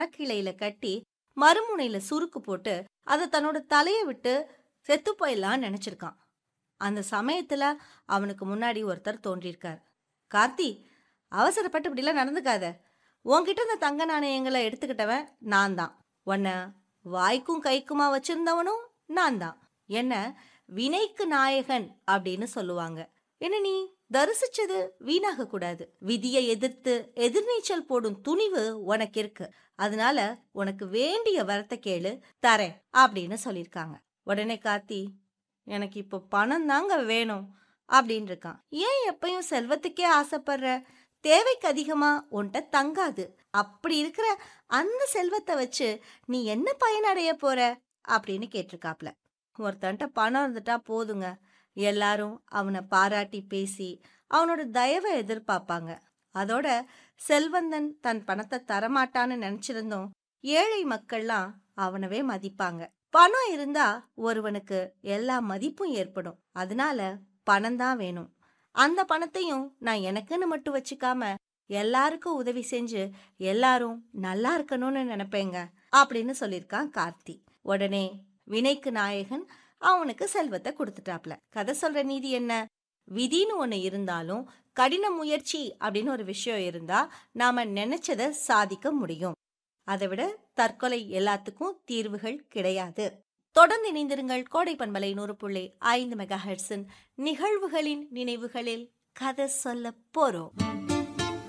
மரக்கிளையில கட்டி மறுமுனையில சுருக்கு போட்டு அதை தன்னோட தலைய விட்டு செத்து போயிடலாம்னு நினைச்சிருக்கான் அந்த சமயத்துல அவனுக்கு முன்னாடி ஒருத்தர் தோன்றியிருக்கார் கார்த்தி அவசரப்பட்டு இப்படிலாம் நடந்துக்காத உன்கிட்ட இந்த தங்க நாணயங்களை எடுத்துக்கிட்டவன் நான் தான் உன்னை வாய்க்கும் கைக்குமா வச்சிருந்தவனும் நான் தான் என்ன வினைக்கு நாயகன் அப்படின்னு சொல்லுவாங்க என்ன நீ தரிசிச்சது வீணாக கூடாது விதியை எதிர்த்து எதிர்நீச்சல் போடும் துணிவு உனக்கு இருக்கு அதனால உனக்கு வேண்டிய வரத்தை கேளு தரேன் அப்படின்னு சொல்லியிருக்காங்க உடனே கார்த்தி எனக்கு இப்போ பணம் தாங்க வேணும் அப்படின்னு இருக்கான் ஏன் எப்பயும் செல்வத்துக்கே ஆசைப்படுற தேவைக்கு அதிகமா உன்கிட்ட தங்காது அப்படி இருக்கிற அந்த செல்வத்தை வச்சு நீ என்ன பயனடைய போற அப்படின்னு கேட்டிருக்காப்ல ஒருத்தன்ட்ட பணம் இருந்துட்டா போதுங்க எல்லாரும் அவனை பாராட்டி பேசி அவனோட தயவை எதிர்பார்ப்பாங்க அதோட செல்வந்தன் தன் பணத்தை தரமாட்டான்னு நினைச்சிருந்தோம் ஏழை மக்கள்லாம் அவனவே மதிப்பாங்க பணம் இருந்தா ஒருவனுக்கு எல்லா மதிப்பும் ஏற்படும் அதனால பணம் தான் வேணும் அந்த பணத்தையும் நான் எனக்குன்னு மட்டும் வச்சுக்காம எல்லாருக்கும் உதவி செஞ்சு எல்லாரும் நல்லா இருக்கணும்னு நினைப்பேங்க அப்படின்னு சொல்லியிருக்கான் கார்த்தி உடனே வினைக்கு நாயகன் அவனுக்கு செல்வத்தை கொடுத்துட்டாப்ல கதை சொல்ற நீதி என்ன விதின்னு ஒன்று இருந்தாலும் கடின முயற்சி அப்படின்னு ஒரு விஷயம் இருந்தா நாம நினைச்சதை சாதிக்க முடியும் அதை விட தற்கொலை எல்லாத்துக்கும் தீர்வுகள் கிடையாது தொடர்ந்து இணைந்திருங்கள் கோடை பண்பலை நூறு புள்ளி ஐந்து மெகா ஹெர்ட்ஸின் நிகழ்வுகளின் நினைவுகளில் கதை சொல்ல போறோம்